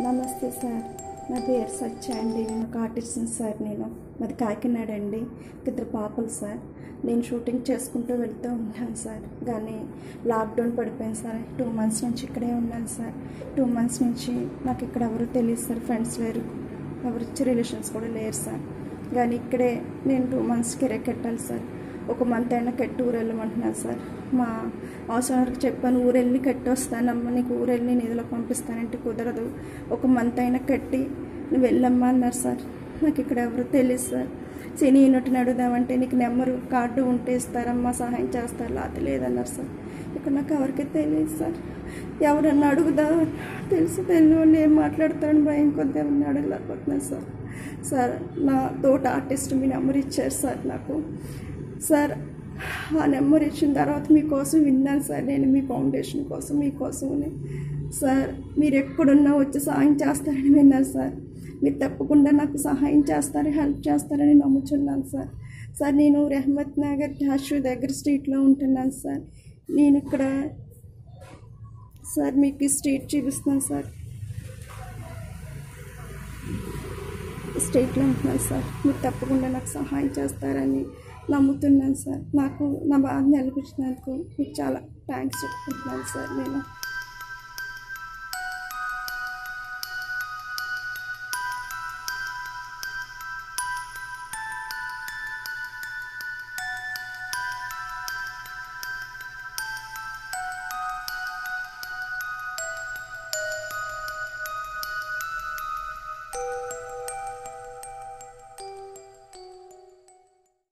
నమస్తే సార్ నా పేరు సత్య అండి నేను ఒక ఆర్టిస్ట్ని సార్ నేను మాది కాకినాడ అండి ఇద్దరు పాపలు సార్ నేను షూటింగ్ చేసుకుంటూ వెళ్తూ ఉంటాను సార్ కానీ లాక్డౌన్ పడిపోయింది సార్ టూ మంత్స్ నుంచి ఇక్కడే ఉన్నాను సార్ టూ మంత్స్ నుంచి నాకు ఇక్కడ ఎవరు తెలియదు సార్ ఫ్రెండ్స్ లేరు ఎవరు రిలేషన్స్ కూడా లేరు సార్ కానీ ఇక్కడే నేను టూ మంత్స్ కిరాయి కట్టాలి సార్ ఒక మంత్ అయినా కట్టి ఊరు వెళ్ళమంటున్నాను సార్ మా అవసరం చెప్పాను ఊరు వెళ్ళి కట్టి వస్తానమ్మా నీకు ఊరు వెళ్ళి నేను ఇదిలో పంపిస్తానంటే కుదరదు ఒక మంత్ అయినా కట్టి నువ్వు వెళ్ళమ్మా అన్నారు సార్ నాకు ఇక్కడ ఎవరు తెలియదు సార్ సినీ యూనిట్ని అడుగుదామంటే నీకు నెంబరు కార్డు ఉంటే ఇస్తారమ్మా సహాయం చేస్తారు లేకపోతే లేదన్నారు సార్ ఇక్కడ నాకు ఎవరికి తెలియదు సార్ ఎవరన్నా అడుగుదా తెలిసి తెలియని వాళ్ళు ఏం మాట్లాడతారని భయం కొద్ది ఎవరిని అడగలేకపోతున్నాను సార్ సార్ నా తోట ఆర్టిస్ట్ మీ నెంబర్ ఇచ్చారు సార్ నాకు సార్ ఆ నెంబర్ ఇచ్చిన తర్వాత మీకోసం విన్నాను సార్ నేను మీ ఫౌండేషన్ కోసం మీకోసమని సార్ మీరు ఎక్కడున్నా వచ్చి సహాయం చేస్తారని విన్నాను సార్ మీరు తప్పకుండా నాకు సహాయం చేస్తారు హెల్ప్ చేస్తారని నమ్ముచున్నాను సార్ సార్ నేను రెహమత్ నగర్ డాషు దగ్గర స్ట్రీట్లో ఉంటున్నాను సార్ నేను ఇక్కడ సార్ మీకు ఈ స్ట్రీట్ చూపిస్తున్నాను సార్ స్టేట్లో ఉంటున్నాను సార్ మీరు తప్పకుండా నాకు సహాయం చేస్తారని నమ్ముతున్నాను సార్ నాకు నా బాధ నిలిపించినందుకు మీకు చాలా థ్యాంక్స్ చెప్పుకుంటున్నాను సార్ నేను